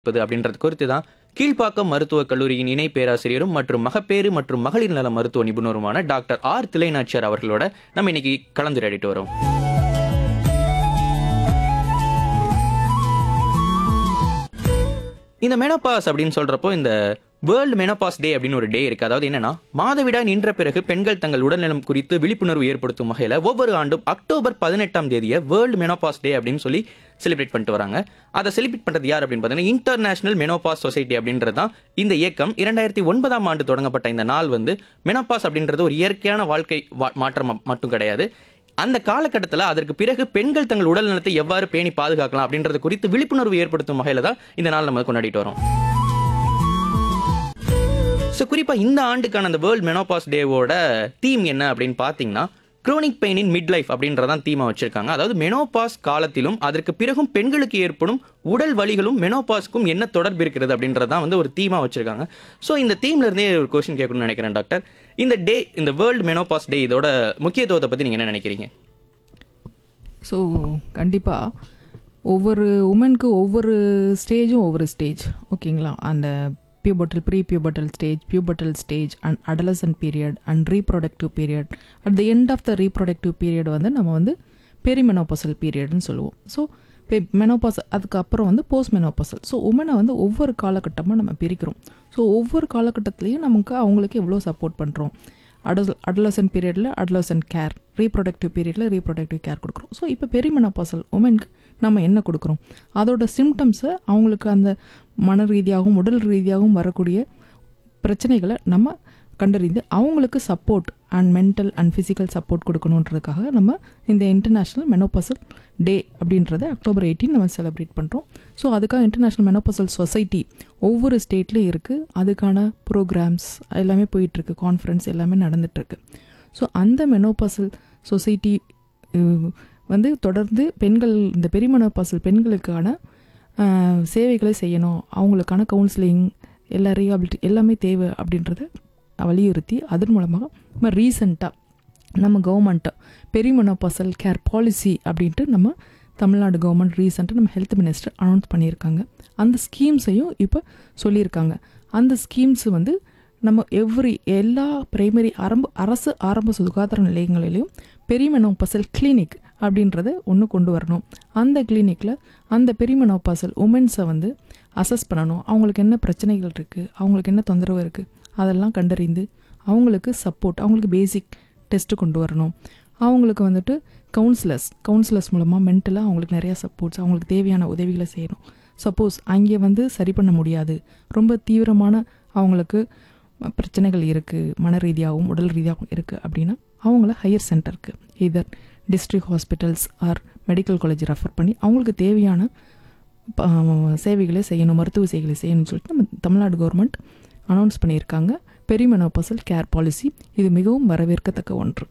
இருப்பது அப்படின்றது குறித்து தான் கீழ்ப்பாக்கம் மருத்துவக் கல்லூரியின் இணை பேராசிரியரும் மற்றும் மகப்பேறு மற்றும் மகளிர் நல மருத்துவ நிபுணருமான டாக்டர் ஆர் திலைநாச்சியார் அவர்களோட நம்ம இன்னைக்கு கலந்துரையாடிட்டு வரோம் இந்த மெனோபாஸ் அப்படின்னு சொல்றப்போ இந்த வேர்ல்டு மெனோபாஸ் டே அப்படின்னு ஒரு டே இருக்கு அதாவது என்னன்னா மாதவிடாய் நின்ற பிறகு பெண்கள் தங்கள் உடல்நலம் குறித்து விழிப்புணர்வு ஏற்படுத்தும் வகையில் ஒவ்வொரு ஆண்டும் அக்டோபர் பதினெட்டாம் தேதியை வேர்ல்டு மெனோபாஸ் டே அப்படின்னு சொல்லி செலிப்ரேட் பண்ணிட்டு வராங்க அதை செலிப்ரேட் பண்றது யார் அப்படின்னு பார்த்தீங்கன்னா இன்டர்நேஷனல் மெனோபாஸ் சொசைட்டி அப்படின்றது தான் இந்த இயக்கம் இரண்டாயிரத்தி ஒன்பதாம் ஆண்டு தொடங்கப்பட்ட இந்த நாள் வந்து மெனோபாஸ் அப்படின்றது ஒரு இயற்கையான வாழ்க்கை வா- மாற்றம் மட்டும் கிடையாது அந்த காலகட்டத்தில் அதற்கு பிறகு பெண்கள் தங்கள் உடல் நலத்தை எவ்வாறு பேணி பாதுகாக்கலாம் அப்படின்றது குறித்து விழிப்புணர்வு ஏற்படுத்தும் வகையில் தான் இந்த நாள் நம்ம கொண்டாடிட்டு வரோம் ஸோ குறிப்பாக இந்த ஆண்டுக்கான அந்த வேர்ல்ட் மெனோபாஸ் டேவோட தீம் என்ன அப்படின்னு பார்த்தீங்கன்னா குரோனிக் பெயினின் மிட் லைஃப் அப்படின்றதான் தீமா வச்சிருக்காங்க அதாவது மெனோபாஸ் காலத்திலும் அதற்கு பிறகும் பெண்களுக்கு ஏற்படும் உடல் வலிகளும் மெனோபாஸ்க்கும் என்ன தொடர்பு இருக்கிறது அப்படின்றதான் வந்து ஒரு தீமா வச்சிருக்காங்க ஸோ இந்த தீம்ல இருந்தே ஒரு கொஸ்டின் கேட்கணும்னு நினைக்கிறேன் டாக்டர் இந்த டே இந்த வேர்ல்டு மெனோபாஸ் டே இதோட முக்கியத்துவத்தை பற்றி நீங்கள் என்ன நினைக்கிறீங்க ஸோ கண்டிப்பாக ஒவ்வொரு உமனுக்கு ஒவ்வொரு ஸ்டேஜும் ஒவ்வொரு ஸ்டேஜ் ஓகேங்களா அந்த pubertal pre pubertal stage pubertal stage and adolescent period and reproductive period at the end of the reproductive period வந்து நம்ம வந்து பெரிமெனோபாசல் பீரியட்னு சொல்லுவோம் ஸோ மெனோபாஸ் அதுக்கப்புறம் வந்து போஸ்ட் மெனோபாசல் ஸோ உமனை வந்து ஒவ்வொரு காலகட்டமாக நம்ம பிரிக்கிறோம் ஸோ ஒவ்வொரு காலகட்டத்துலேயும் நமக்கு அவங்களுக்கு எவ்வளோ சப்போர்ட் பண்ணுறோம் அடல் அடலசன் பீரியடில் அடலசன் கேர் ரீப்ரொடக்டிவ் பீரியடில் ரீப்ரொடக்டிவ் கேர் கொடுக்குறோம் ஸோ இப்போ பெரிமெனோபாசல் உமனுக்கு நம்ம என்ன கொடுக்குறோம் அதோட சிம்டம்ஸை அவங்களுக்கு அந்த மன ரீதியாகவும் உடல் ரீதியாகவும் வரக்கூடிய பிரச்சனைகளை நம்ம கண்டறிந்து அவங்களுக்கு support and mental and physical support கொடுக்கணுன்றதுக்காக நம்ம இந்த இன்டர்நேஷ்னல் மெனோபசல் டே அப்படின்றத அக்டோபர் எயிட்டீன் நம்ம செலிப்ரேட் பண்ணுறோம் ஸோ அதுக்காக இன்டர்நேஷ்னல் மெனோபசல் சொசைட்டி ஒவ்வொரு ஸ்டேட்லேயும் இருக்குது அதுக்கான ப்ரோக்ராம்ஸ் எல்லாமே போயிட்டுருக்கு கான்ஃபரன்ஸ் எல்லாமே நடந்துகிட்ருக்கு ஸோ அந்த மெனோபசல் சொசைட்டி வந்து தொடர்ந்து பெண்கள் இந்த பெரிமெனோபாசல் பெண்களுக்கான அஹ், சேவைகளை செய்யணும் அவங்களுக்கான கவுன்சிலிங் எல்லா ரீஹாபிலிட்டி எல்லாமே தேவை அப்படின்றத வலியுறுத்தி அதன் மூலமாக நம்ம ரீசண்டாக நம்ம கவர்மெண்ட்டை பெரிமெனோபாசல் கேர் பாலிசி அப்படின்ட்டு நம்ம தமிழ்நாடு கவர்மெண்ட் ரீசெண்டாக நம்ம ஹெல்த் மினிஸ்டர் அனௌன்ஸ் பண்ணியிருக்காங்க அந்த ஸ்கீம்ஸையும் இப்போ சொல்லியிருக்காங்க அந்த ஸ்கீம்ஸ் வந்து நம்ம எவ்ரி எல்லா பிரைமரி ஆரம்ப அரசு ஆரம்ப சுகாதார நிலையங்களிலையும் பெரிமெனோபாசல் கிளினிக் அப்படின்றத ஒன்று கொண்டு வரணும் அந்த கிளினிக்கில் அந்த பெரிமெனோபாசல் உமன்ஸை வந்து அசஸ் பண்ணணும் அவங்களுக்கு என்ன பிரச்சனைகள் இருக்குது அவங்களுக்கு என்ன தொந்தரவு இருக்குது அதெல்லாம் கண்டறிந்து அவங்களுக்கு சப்போர்ட் அவங்களுக்கு பேசிக் டெஸ்ட்டு கொண்டு வரணும் அவங்களுக்கு வந்துட்டு கவுன்சிலர்ஸ் கவுன்சிலர்ஸ் மூலமாக மென்டலாக அவங்களுக்கு நிறையா சப்போர்ட்ஸ் அவங்களுக்கு தேவையான உதவிகளை செய்யணும் சப்போஸ் அங்கே வந்து சரி பண்ண முடியாது ரொம்ப தீவிரமான அவங்களுக்கு பிரச்சனைகள் இருக்குது மன ரீதியாகவும் உடல் ரீதியாகவும் இருக்குது அப்படின்னா அவங்கள ஹையர் சென்டருக்கு either district hospitals or medical college refer பண்ணி அவங்களுக்கு தேவையான ப- சேவைகளை செய்யணும் மருத்துவ சேவைகளை செய்யணும்னு சொல்லிட்டு நம்ம தமிழ்நாடு கவர்மெண்ட் அனௌன்ஸ் பண்ணியிருக்காங்க பெரிமெனோபசல் கேர் பாலிசி இது மிகவும் வரவேற்கத்தக்க ஒன்று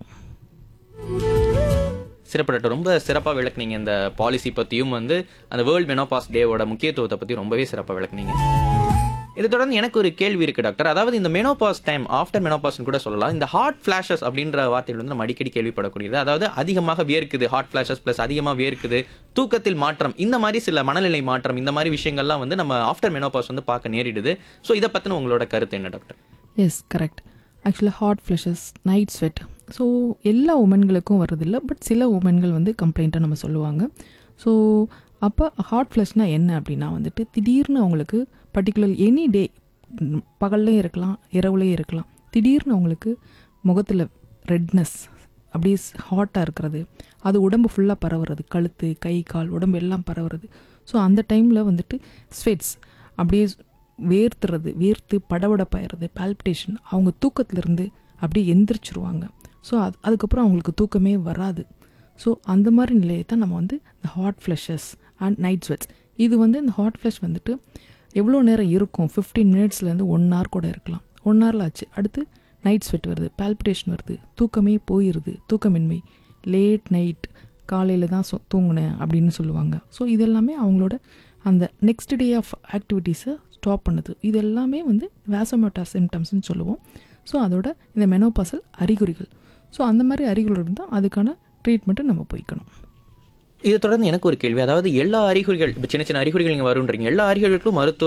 சிறப்பு டாக்டர் ரொம்ப சிறப்பாக விளக்குனீங்க இந்த பாலிசி பற்றியும் வந்து அந்த வேர்ல்ட் மெனோபாஸ் டேவோட முக்கியத்துவத்தை பற்றி ரொம்பவே சிறப்பாக விளக்குனீங்க இதை தொடர்ந்து எனக்கு ஒரு கேள்வி இருக்கு டாக்டர் அதாவது இந்த மெனோபாஸ் டைம் ஆஃப்டர் மெனோபாஸ்னு கூட சொல்லலாம் இந்த ஹார்ட் ஃபிளாஷஸ் அப்படின்ற வார்த்தைகள் வந்து நம்ம அடிக்கடி கேள்விப்படக்கூடியது அதாவது அதிகமாக வேர்க்குது ஹார்ட் ஃபிளாஷஸ் ப்ளஸ் அதிகமாக வேர்க்குது தூக்கத்தில் மாற்றம் இந்த மாதிரி சில மனநிலை மாற்றம் இந்த மாதிரி விஷயங்கள்லாம் வந்து நம்ம ஆஃப்டர் மெனோபாஸ் வந்து பார்க்க நேரிடுது ஸோ இதை பற்றின உங்களோட கருத்து என்ன டாக்டர் எஸ் கரெக்ட் ஆக்சுவலாக hot flushes night sweat so எல்லா உமன்களுக்கும் வரதில்லை பட் சில உமன்கள் வந்து கம்ப்ளைண்ட்டாக நம்ம சொல்லுவாங்க ஸோ அப்போ ஹாட் ஃப்ளஷ்னால் என்ன அப்படின்னா வந்துட்டு திடீர்னு அவங்களுக்கு பர்டிகுலர் எனி டே பகல்லையும் இருக்கலாம் இரவுலையும் இருக்கலாம் திடீர்னு அவங்களுக்கு முகத்தில் ரெட்னஸ் அப்படியே ஹாட்டாக இருக்கிறது அது உடம்பு ஃபுல்லாக பரவுறது கழுத்து கை கால் உடம்பு எல்லாம் பரவுறது ஸோ அந்த டைமில் வந்துட்டு ஸ்வெட்ஸ் அப்படியே வேர்த்துறது வேர்த்து படபடப்பாயிறது பால்பிட்டேஷன் அவங்க தூக்கத்திலிருந்து அப்படியே எந்திரிச்சிருவாங்க ஸோ அது அதுக்கப்புறம் அவங்களுக்கு தூக்கமே வராது ஸோ அந்த மாதிரி நிலையை தான் நம்ம வந்து இந்த hot flushes and night sweats இது வந்து இந்த ஹாட் ஃப்ளஷ் வந்துட்டு எவ்வளோ நேரம் இருக்கும் ஃபிஃப்டீன் மினிட்ஸ்லேருந்து ஒன் ஹவர் கூட இருக்கலாம் ஒன் ஹவரில் ஆச்சு அடுத்து நைட் ஸ்வெட் வருது பால்பிட்டேஷன் வருது தூக்கமே போயிடுது தூக்கமின்மை லேட் நைட் காலையில் தான் சொ- தூங்குனேன் அப்படின்னு சொல்லுவாங்க ஸோ இதெல்லாமே அவங்களோட அந்த நெக்ஸ்ட் டே ஆஃப் ஆக்டிவிட்டீஸை ஸ்டாப் பண்ணுது இது எல்லாமே வந்து வேசமோட்டா சிம்டம்ஸ்னு சொல்லுவோம் ஸோ அதோட இந்த மெனோபாசல் அறிகுறிகள் ஸோ அந்த மாதிரி அறிகுறிகள் இருந்தால் அதுக்கான ட்ரீட்மெண்ட்டை நம்ம போய்க்கணும் இது தொடர்ந்து எனக்கு ஒரு கேள்வி அதாவது எல்லா அறிகுறிகள் இப்போ சின்ன சின்ன அறிகுறிகள் நீங்கள் வருன்றீங்க எல்லா அறிகுறிகளுக்கும் மருத்துவ